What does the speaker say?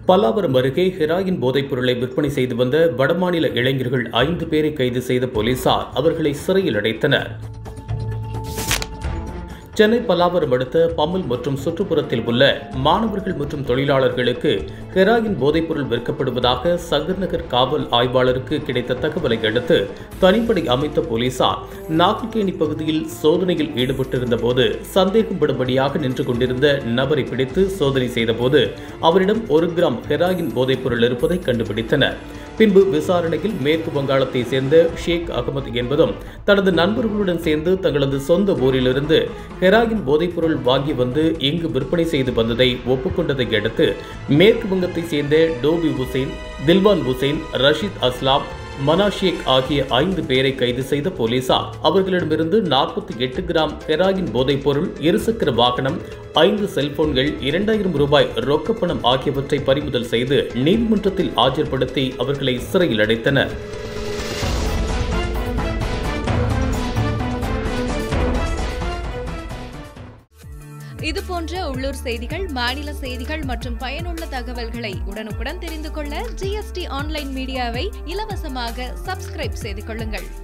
பல்லாவரம் அருகே ஹெராயின் போதைப் பொருளை விற்பனை செய்து வந்த வடமாநில இளைஞர்கள் ஐந்து பேரை கைது செய்த போலீசார் அவர்களை சிறையில் அடைத்தனர் சென்னை பல்லாவரம் அடுத்த பம்மல் மற்றும் சுற்றுப்புறத்தில் உள்ள மாணவர்கள் மற்றும் தொழிலாளர்களுக்கு ஹெராயின் போதைப்பொருள் விற்கப்படுவதாக சங்கர்நகர் காவல் ஆய்வாளருக்கு கிடைத்த தகவலை அடுத்து தனிப்படை அமைத்த போலீசார் நாகக்கேணி பகுதியில் சோதனையில் ஈடுபட்டிருந்த போது சந்தேகப்படும்படியாக நின்று கொண்டிருந்த நபரை பிடித்து சோதனை செய்தபோது அவரிடம் ஒரு கிராம் ஹெராயின் போதைப்பொருள் இருப்பதை கண்டுபிடித்தனர் பின்பு விசாரணையில் மேற்கு வங்காளத்தை சேர்ந்த ஷேக் அகமது என்பதும் தனது நண்பர்களுடன் சேர்ந்து தங்களது சொந்த ஊரிலிருந்து ஹெராயின் போதைப்பொருள் வாங்கி வந்து இங்கு விற்பனை செய்து வந்ததை ஒப்புக்கொண்டதை அடுத்து மேற்கு வங்கத்தை சேர்ந்த டோபி ஹுசைன் தில்வான் ஹுசைன் ரஷீத் அஸ்லாம் மனா ஷேக் ஆகிய ஐந்து பேரை கைது செய்த போலீசார் அவர்களிடமிருந்து நாற்பத்தி எட்டு கிராம் ஹெராயின் போதைப்பொருள் இருசக்கர வாகனம் ஐந்து செல்போன்கள் இரண்டாயிரம் ரூபாய் ரொக்கப்பணம் ஆகியவற்றை பறிமுதல் செய்து நீதிமன்றத்தில் ஆஜர்படுத்தி அவர்களை சிறையில் அடைத்தனர் இது போன்ற உள்ளூர் செய்திகள் மாநில செய்திகள் மற்றும் பயனுள்ள தகவல்களை உடனுக்குடன் தெரிந்து கொள்ள ஜிஎஸ்டி ஆன்லைன் மீடியாவை இலவசமாக சப்ஸ்கிரைப் செய்து கொள்ளுங்கள்